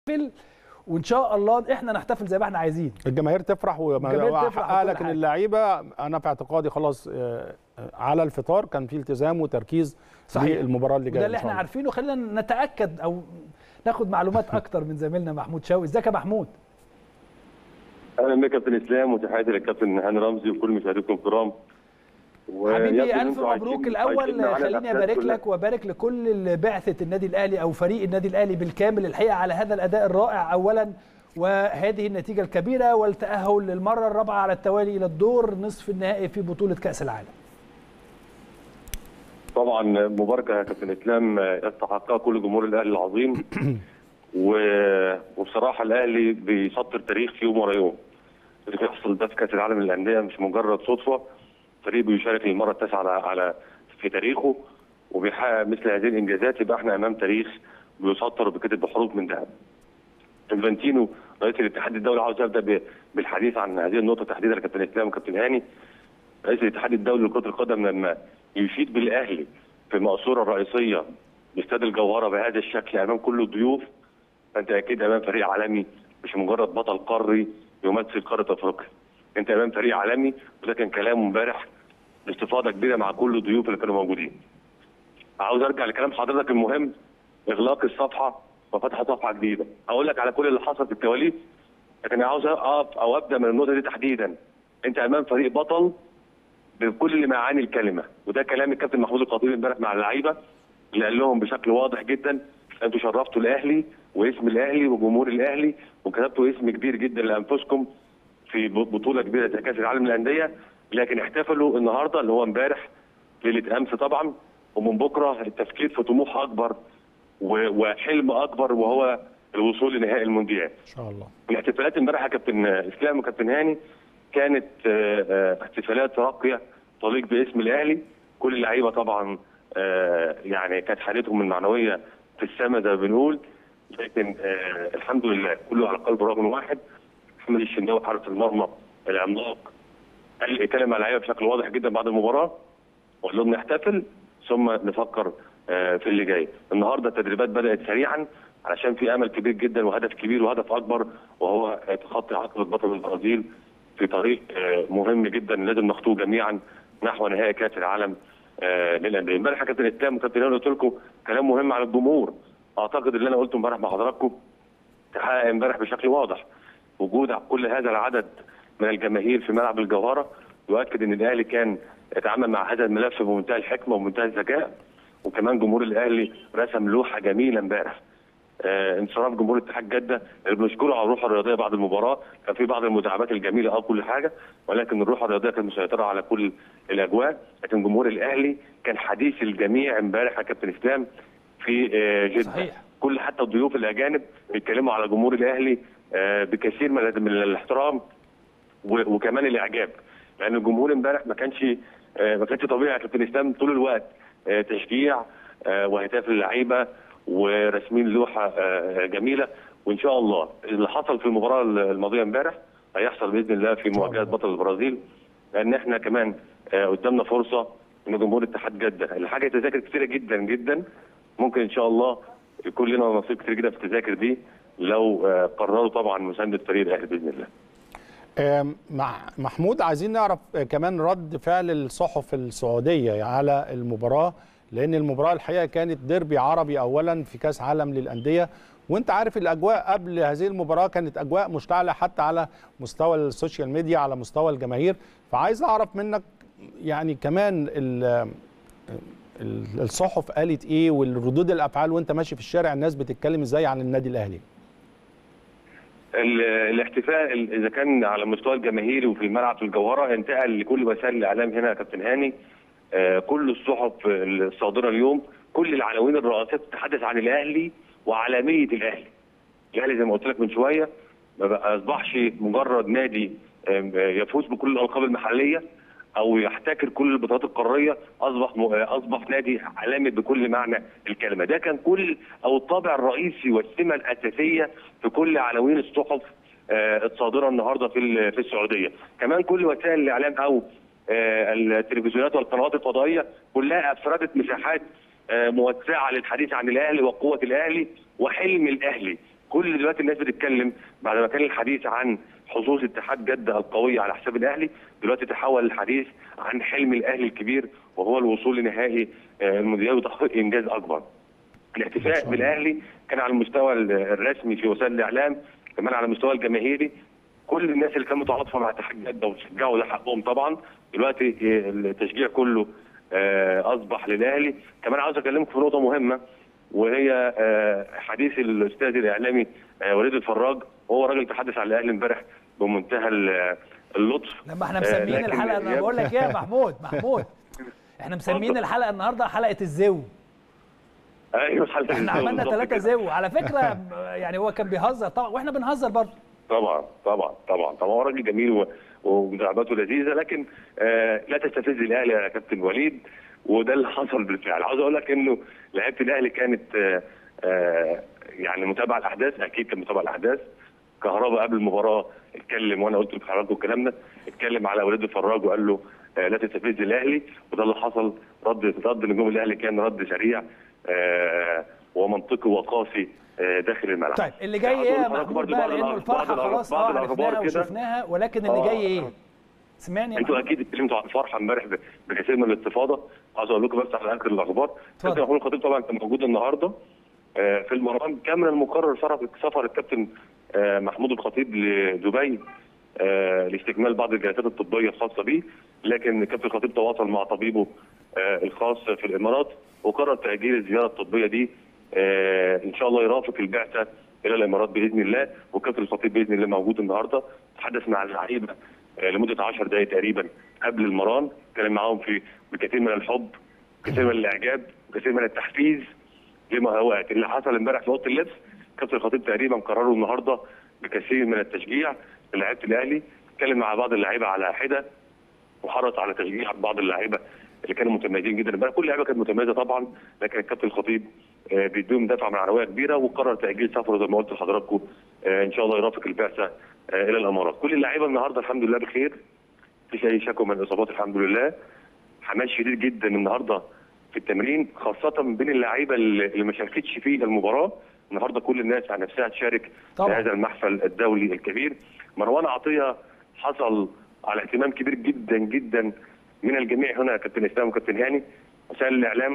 نحتفل وان شاء الله احنا نحتفل زي ما احنا عايزين الجماهير تفرح الجماهير تفرح وحقق وكل لك ان حاجة. اللعيبه انا في اعتقادي خلاص آه، آه، على الفطار كان في التزام وتركيز صحيح. للمباراه اللي جايه وده إن اللي شاء احنا الله. عارفينه خلينا نتاكد او ناخد معلومات اكتر من زميلنا محمود شوقي ازيك يا محمود اهلا بك كابتن اسلام وتحياتي للكابتن هاني رمزي وكل مشاهديكم الكرام حبيبي ويبدو إن الف أنتوا مبروك عايشين- الاول عايشين معانا خليني الأحداث ابارك كلها. لك وابارك لكل بعثه النادي الاهلي او فريق النادي الاهلي بالكامل الحقيقه على هذا الاداء الرائع اولا وهذه النتيجه الكبيره والتاهل للمره الرابعه على التوالي الى الدور نصف النهائي في بطوله كاس العالم طبعا مباركه يا كابتن اسلام يستحقها كل جمهور الاهلي العظيم و- وبصراحه الاهلي بيسطر تاريخ في يوم ورا يوم اللي بيحصل ده في كاس العالم للانديه مش مجرد صدفه فريق بيشارك للمره التاسعه على على في تاريخه وبيحقق مثل هذه الانجازات يبقى احنا امام تاريخ بيسطر وبيتكتب بحروف من ذهب. انفانتينو رئيس الاتحاد الدولي عاوز ابدا ب- بالحديث عن هذه النقطه تحديدا كابتن اسلام وكابتن هاني رئيس الاتحاد الدولي لكره القدم لما يشيد بالاهلي في المقصوره الرئيسيه باستاد الجوهره بهذا الشكل امام كل الضيوف فانت اكيد امام فريق عالمي مش مجرد بطل قاري يمثل قاره افريقيا انت امام فريق عالمي وده كان كلامه امبارح باستفاضه كبيره مع كل الضيوف اللي كانوا موجودين عاوز ارجع لكلام حضرتك المهم اغلاق الصفحه وفتح صفحه جديده اقول لك على كل اللي حصل في الكواليس لكن عاوز اقف او ابدا من النقطه دي تحديدا انت امام فريق بطل بكل معاني الكلمه وده كلام الكابتن محمود الخطيب امبارح مع اللعيبه اللي قال لهم بشكل واضح جدا انتوا شرفتوا الاهلي واسم الاهلي وجمهور الاهلي وكتبتوا اسم كبير جدا لانفسكم في بطوله كبيره زي كاس العالم للانديه لكن احتفلوا النهارده اللي هو امبارح ليله امس طبعا ومن بكره التفكير في طموح اكبر و- وحلم اكبر وهو الوصول لنهائي المونديال ان شاء الله الاحتفالات امبارح يا كابتن اسلام وكابتن هاني كانت آه، آه، احتفالات راقيه تليق باسم الاهلي كل اللعيبه طبعا آه، يعني كانت حالتهم المعنويه في السماء زي ما بنقول لكن آه، الحمد لله كله على قلب رجل واحد محمد الشناوي حارس المرمى العملاق قال اتكلم مع اللعيبه بشكل واضح جدا بعد المباراه وقال لهم نحتفل ثم نفكر آه، في اللي جاي النهارده التدريبات بدات سريعا علشان في امل كبير جدا وهدف كبير وهدف اكبر وهو آه، تخطي عقبه بطل البرازيل في طريق آه، مهم جدا لازم نخطوه جميعا نحو نهائي كاس العالم آه، للانديه امبارح يا كابتن اسلام وكابتن هاني قلت لكم كلام مهم على الجمهور اعتقد اللي انا قلته امبارح مع حضراتكم تحقق امبارح بشكل واضح وجود كل هذا العدد من الجماهير في ملعب الجوهره يؤكد ان الاهلي كان يتعامل مع هذا الملف بمنتهى الحكمه ومنتهى الذكاء وكمان جمهور الاهلي رسم لوحه جميله امبارح آه انصراف جمهور اتحاد جده اللي بنشكره على الروح الرياضيه بعد المباراه كان في بعض المداعبات الجميله اه كل حاجه ولكن الروح الرياضيه كانت مسيطره على كل الاجواء لكن جمهور الاهلي كان حديث الجميع امبارح يا كابتن اسلام في آه جده صحيح. كل حتى الضيوف الاجانب بيتكلموا على جمهور الاهلي آه، بكثير من من الاحترام و- وكمان الاعجاب لان الجمهور امبارح ما كانش آه، ما كانش طبيعي يا كابتن اسلام طول الوقت آه، تشجيع آه، وهتاف للعيبه ورسمين لوحه آه، جميله وان شاء الله اللي حصل في المباراه الماضيه امبارح هيحصل باذن الله في مواجهه بطل البرازيل لان احنا كمان آه، قدامنا فرصه ان جمهور اتحاد جده اللي حاجه تذاكر كتيره جدا جدا ممكن ان شاء الله يكون لنا نصيب كتير جدا في التذاكر دي لو آه، قرروا طبعا مسانده فريق الاهلي باذن الله. آم، مع محمود عايزين نعرف آه، كمان رد فعل الصحف السعوديه على المباراه لان المباراه الحقيقه كانت ديربي عربي اولا في كاس عالم للانديه وانت عارف الاجواء قبل هذه المباراه كانت اجواء مشتعله حتى على مستوى السوشيال ميديا على مستوى الجماهير فعايز اعرف منك يعني كمان ال- ال- الصحف قالت ايه والردود الافعال وانت ماشي في الشارع الناس بتتكلم ازاي عن النادي الاهلي ال- الاحتفاء ال- اذا كان على المستوى الجماهيري وفي الملعب في الجوهره انتقل لكل وسائل الاعلام هنا يا كابتن هاني آه، كل الصحف الصادره اليوم كل العناوين الرئيسيه بتتحدث عن الاهلي وعالميه الاهلي. الاهلي زي ما قلت لك من شويه ما بقى اصبحش مجرد نادي آم، آه، يفوز بكل الالقاب المحليه او يحتكر كل البطولات القاريه اصبح م- آه، اصبح نادي عالمي بكل معنى الكلمه ده كان كل او الطابع الرئيسي والسمه الاساسيه في كل عناوين الصحف آه، الصادره النهارده في ال- في السعوديه كمان كل وسائل الاعلام او آه، التلفزيونات والقنوات الفضائيه كلها افردت مساحات آه، موسعه للحديث عن الاهلي وقوه الاهلي وحلم الاهلي كل دلوقتي الناس بتتكلم بعد ما كان الحديث عن حظوظ اتحاد جده القويه على حساب الاهلي دلوقتي تحول الحديث عن حلم الاهلي الكبير وهو الوصول لنهائي آه، المونديال وتحقيق انجاز اكبر الاحتفاء بالاهلي كان على المستوى الرسمي في وسائل الاعلام كمان على المستوى الجماهيري كل الناس اللي كانت متعاطفه مع اتحاد جده وشجعوا ده حقهم طبعا دلوقتي التشجيع كله آه، اصبح للاهلي كمان عاوز اكلمكم في نقطه مهمه وهي آه، حديث الاستاذ الاعلامي آه، وليد الفراج وهو راجل تحدث عن الاهلي امبارح بمنتهى ال- اللطف لما احنا آه، مسميين لكن الحلقه انا يب- بقول لك ايه يا محمود محمود احنا مسميين الحلقه النهارده حلقه الزو ايوه حلقة احنا الزو عملنا بالظبط ثلاثة كده. زو على فكره يعني هو كان بيهزر طبعا واحنا بنهزر برضه طبعا طبعا طبعا طبعا هو راجل جميل و- ومداعباته لذيذه لكن آه لا تستفز الاهلي يا كابتن وليد وده اللي حصل بالفعل عاوز اقول لك انه لعيبه الاهلي كانت آه آه يعني متابعه الاحداث اكيد كان متابعه الاحداث كهربا قبل المباراه اتكلم وانا قلت لحضراتكم الكلام ده اتكلم على وليد الفراج وقال له آه لا تستفز الاهلي وده اللي حصل رد رد نجوم الاهلي كان رد سريع آه ومنطقي وقاسي آه داخل الملعب طيب اللي جاي ايه يا عاوز أقول محمود برضو بقى بعض لانه الأخ- الفرحه بعض الأخ- خلاص بعض اه الأخبار عرفناها كده. وشفناها ولكن اللي آه. جاي ايه سمعني يا انتوا محمود اكيد اتكلمتوا عن الفرحه امبارح ب- بكثير من الاستفاضه عاوز اقول لكم بس على اخر الاخبار كابتن محمود الخطيب طبعا كان موجود النهارده آه، في المران كان من المقرر سفر سفر الكابتن آه، محمود الخطيب لدبي آه، لاستكمال بعض الجلسات الطبيه الخاصه به لكن الكابتن الخطيب تواصل مع طبيبه آه، الخاص في الامارات وقرر تاجيل الزياره الطبيه دي آه، ان شاء الله يرافق البعثه الى الامارات باذن الله والكابتن الخطيب باذن الله موجود النهارده تحدث مع اللعيبه آه، لمده 10 دقائق تقريبا قبل المران كان معاهم في بكثير من الحب كثير من الاعجاب كثير من التحفيز لما هو اللي حصل امبارح في اوضه اللبس كابتن الخطيب تقريبا قرروا النهارده بكثير من التشجيع للاعيبه الاهلي اتكلم مع بعض اللعيبه على حده وحرص على تشجيع بعض اللعيبه اللي كانوا متميزين جدا امبارح كل اللعيبه كانت متميزه طبعا لكن الكابتن الخطيب آه، بيديهم دفعه معنويه كبيره وقرر تاجيل سفره زي ما قلت لحضراتكم آه، ان شاء الله يرافق البعثه آه، الى الامارات كل اللعيبه النهارده الحمد لله بخير مفيش اي شكوى من الاصابات الحمد لله حماس شديد جدا النهارده في التمرين خاصه بين اللعيبه اللي اللي ما شاركتش في المباراه النهارده كل الناس على نفسها تشارك طبعا. في هذا المحفل الدولي الكبير مروان عطيه حصل على اهتمام كبير جدا جدا من الجميع هنا كابتن اسلام وكابتن هاني وسائل الاعلام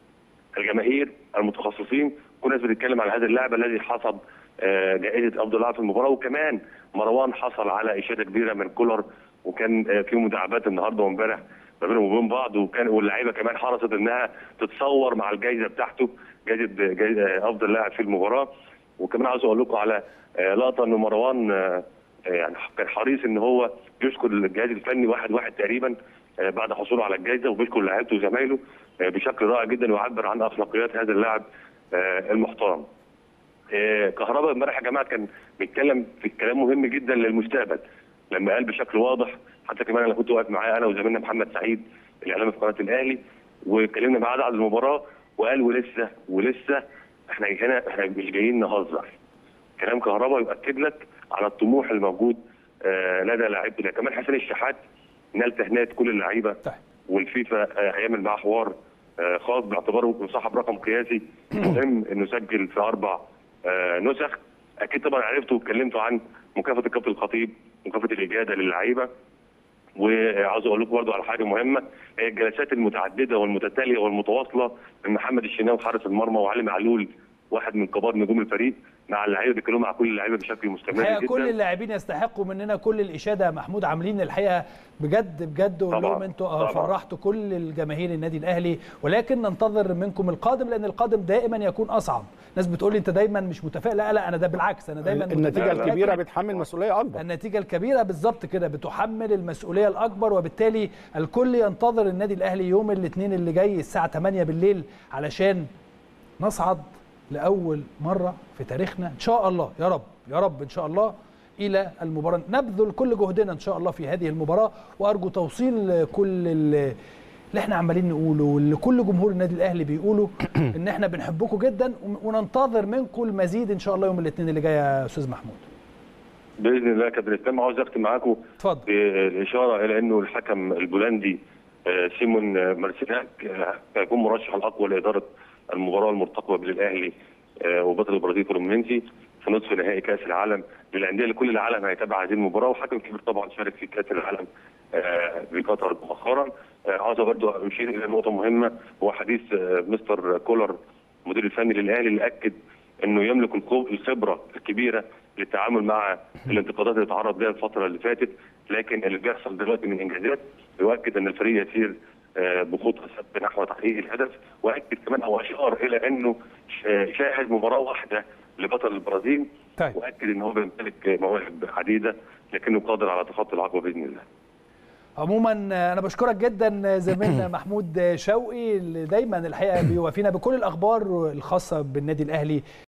الجماهير المتخصصين كل الناس بتتكلم على هذا اللاعب الذي حصد آه، جائزه افضل لاعب في المباراه وكمان مروان حصل على اشاده كبيره من كولر وكان آه، في مداعبات النهارده وامبارح ما بينهم وبين بعض وكان واللعيبه كمان حرصت انها تتصور مع الجائزه بتاعته جائزه جايزة آه، افضل لاعب في المباراه وكمان عاوز اقول لكم على آه، لقطه ان مروان آه، آه، يعني كان حريص ان هو يشكر الجهاز الفني واحد واحد تقريبا آه، بعد حصوله على الجائزه وبيشكر لعيبته وزمايله آه، بشكل رائع جدا ويعبر عن اخلاقيات هذا اللاعب آه، المحترم. آه، كهربا امبارح يا جماعه كان بيتكلم في كلام مهم جدا للمستقبل لما قال بشكل واضح حتى كمان انا كنت واقف معاه انا وزميلنا محمد سعيد الاعلامي في قناه الاهلي واتكلمنا معاه بعد المباراه وقال ولسه ولسه احنا هنا احنا مش جايين نهزر كلام كهربا يؤكد لك على الطموح الموجود آه، لدى لاعبنا كمان حسين الشحات نال تهنئه كل اللعيبه طيب والفيفا آه، هيعمل معاه حوار آه، خاص باعتباره صاحب رقم قياسي مهم انه سجل في اربع آه، نسخ اكيد طبعا عرفتوا واتكلمتوا عن مكافاه الكابتن الخطيب مكافاه الاجاده للعيبه وعاوز اقول لكم برضه على حاجه مهمه هي الجلسات المتعدده والمتتاليه والمتواصله من محمد الشناوي حارس المرمى وعلي معلول واحد من كبار نجوم الفريق مع اللعيبه بيتكلموا مع كل اللعيبه بشكل مستمر الحقيقه جدا كل اللاعبين يستحقوا مننا كل الاشاده يا محمود عاملين الحقيقه بجد بجد قول طبعاً، لهم انتوا آه، طبعاً. فرحتوا كل الجماهير النادي الاهلي ولكن ننتظر منكم القادم لان القادم دائما يكون اصعب ناس بتقول لي انت دايما مش متفائل لا لا انا ده بالعكس انا دايما النتيجه متفائل. الكبيره بتحمل مسؤوليه اكبر النتيجة الكبيرة بالظبط كده بتحمل المسؤولية الأكبر وبالتالي الكل ينتظر النادي الأهلي يوم الاثنين اللي جاي الساعة 8 بالليل علشان نصعد لأول مرة في تاريخنا إن شاء الله يا رب يا رب إن شاء الله إلى المباراة نبذل كل جهدنا إن شاء الله في هذه المباراة وأرجو توصيل كل ال- اللي احنا عمالين نقوله واللي كل جمهور النادي الاهلي بيقوله ان احنا بنحبكم جدا وننتظر منكم المزيد ان شاء الله يوم الاثنين اللي جاي يا استاذ محمود باذن الله يا كابتن اسلام عاوز اختم معاكم اتفضل بالاشاره الى انه الحكم البولندي آه، سيمون آه، مارسيناك آه، هيكون مرشح الاقوى لاداره المباراه المرتقبه بين الاهلي آه، وبطل البرازيل فلومينينسي في نصف نهائي كاس العالم للانديه اللي كل العالم هيتابع هذه المباراه وحكم كبير طبعا شارك في كاس العالم آه، بقطر مؤخرا آه، عاوز برضو اشير الى نقطه مهمه هو حديث آه، مستر كولر المدير الفني للاهلي اللي اكد انه يملك القو- الخبره الكبيره للتعامل مع الانتقادات اللي تعرض لها الفتره اللي فاتت لكن اللي بيحصل دلوقتي من انجازات يؤكد ان الفريق يسير آه، بخطى ثابته نحو تحقيق الهدف واكد كمان او اشار الى انه ش- شاهد مباراه واحده لبطل البرازيل طيب. واكد ان هو بيمتلك مواهب عديده لكنه قادر على تخطي العقبه باذن الله عموما انا بشكرك جدا زميلنا محمود شوقي اللي دايما الحقيقه بيوافينا بكل الاخبار الخاصه بالنادي الاهلي